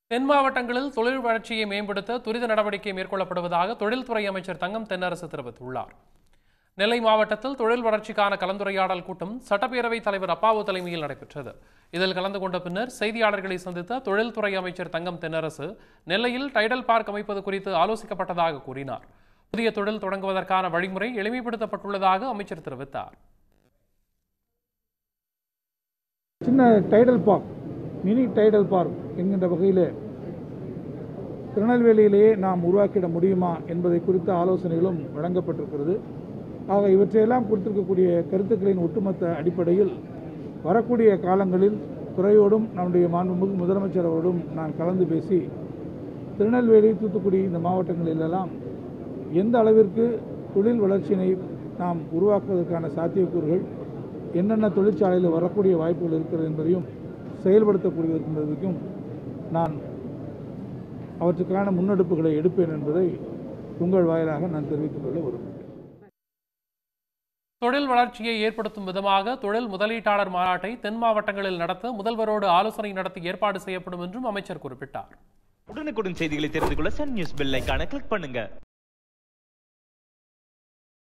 தென் மாவட்டங்களில் தொழில் வளர்ச்சியை மேம்படுத்த துரித நடவடிக்கை மேற்கொள்ளப்படுவதாக தொழில்துறை அமைச்சர் தங்கம் தென்னரசு தெரிவித்துள்ளார் நெல்லை மாவட்டத்தில் தொழில் வளர்ச்சிக்கான கலந்துரையாடல் கூட்டம் சட்டப்பேரவைத் தலைவர் அப்பாவு தலைமையில் நடைபெற்றது இதில் கலந்து கொண்ட பின்னர் செய்தியாளர்களை சந்தித்த தொழில்துறை அமைச்சர் தங்கம் தென்னரசு நெல்லையில் டைடல் பார்க் அமைப்பது குறித்து ஆலோசிக்கப்பட்டதாக கூறினார் புதிய தொழில் தொடங்குவதற்கான வழிமுறை எளிமைப்படுத்தப்பட்டுள்ளதாக அமைச்சர் தெரிவித்தார் சின்ன Tidel park mini Tidel park என்கின்ற வகையில் திருநெல்வேலியிலேயே நாம் உருவாக்கிட முடியுமா என்பதை குறித்த ஆலோசனைகளும் வழங்கப்பட்டிருக்கிறது ஆக இவற்றையெல்லாம் கொடுத்திருக்கக்கூடிய கருத்துக்களின் ஒட்டுமொத்த அடிப்படையில் வரக்கூடிய காலங்களில் துறையோடும் நம்முடைய மாண்புமிகு முதலமைச்சரோடும் நான் கலந்து பேசி திருநெல்வேலி தூத்துக்குடி இந்த மாவட்டங்களிலெல்லாம் எந்த அளவிற்கு தொழில் வளர்ச்சியினை நாம் உருவாக்குவதற்கான சாத்தியக்கூறுகள் என்னென்ன தொழிற்சாலையில் வரக்கூடிய வாய்ப்புகள் இருக்கிறது என்பதையும் செயல்படுத்தக்கூடியது என்பதற்கும் நான் அவற்றுக்கான முன்னெடுப்புகளை எடுப்பேன் என்பதை உங்கள் வாயிலாக நான் தெரிவித்துக் கொள்ள விரும்புகிறேன் தொழில் வளர்ச்சியை ஏற்படுத்தும் விதமாக தொழில் முதலீட்டாளர் மாநாட்டை தென் மாவட்டங்களில் நடத்த முதல்வரோடு ஆலோசனை நடத்தி ஏற்பாடு செய்யப்படும் என்றும் அமைச்சர் குறிப்பிட்டார் உடனுக்குடன் செய்திகளை தெரிந்து கொள்ள சன் நியூஸ் பெல் ஐகானை கிளிக் பண்ணுங்க